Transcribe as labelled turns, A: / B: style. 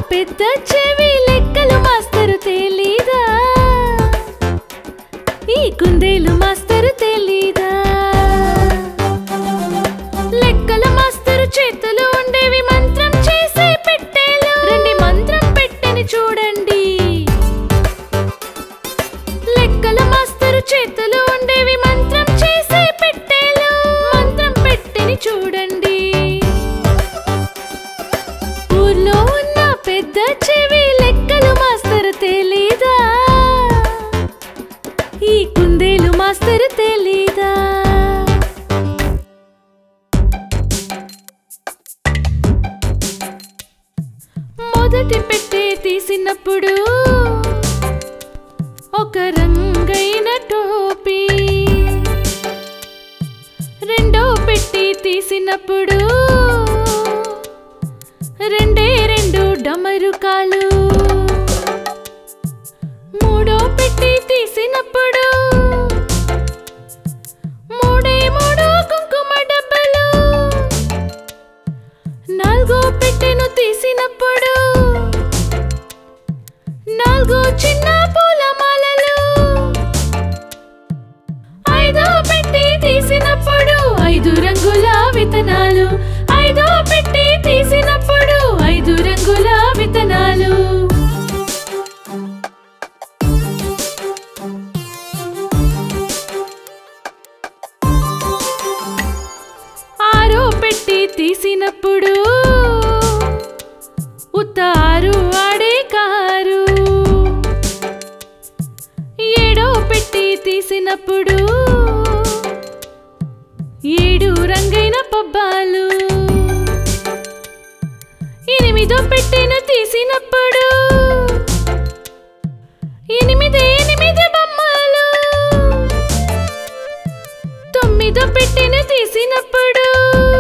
A: పెద్ద చెవి లెక్కలు మాస్టరు తెలీదా ఈ కుందేలు మాస్టరు తెలీదా లెక్కల మాస్టరు చేతులు ఉండేవి మంత్రం చేసే పెట్టేలు రండి మంత్రం పెట్టెని చూడండి లెక్కల మాస్టరు చేతులు ఉండేవి మంత్రం చేసే పెట్టేలు మంత్రం పెట్టెని చూడండి ఊర్లో ఉన్న పెద్ద చెవి లెక్కలు మాస్టరు తెలీదా ఈ కుందేలు మాస్టరు తెలీదా మొదటి పెట్టే తీసినప్పుడు ఒక రంగైన టోపీ రెండో పెట్టి తీసినప్పుడు రెండే రెండు డమరుకాలు మూడో పెట్టి తీసినప్పుడు మూడే మూడు కుంకుమ డబ్బలు నాలుగో పెట్టెను తీసినప్పుడు నాలుగు చిన్న పూలమాలలు ఐదో పెట్టి తీసినప్పుడు ఐదు రంగుల విత్తనాలు ఐదో పెట్టి తీసినప్పుడు ఐదు రంగుల విత్తనాలు ఆరో పెట్టి తీసినప్పుడు ఉత్తారు ఆడే కారు ఏడో పెట్టి తీసినప్పుడు ఏడు రంగైన పబ్బాలు ఎనిమిదో పెట్టెను తీసినప్పుడు ఎనిమిది ఎనిమిది బొమ్మలు తొమ్మిదో పెట్టెను తీసినప్పుడు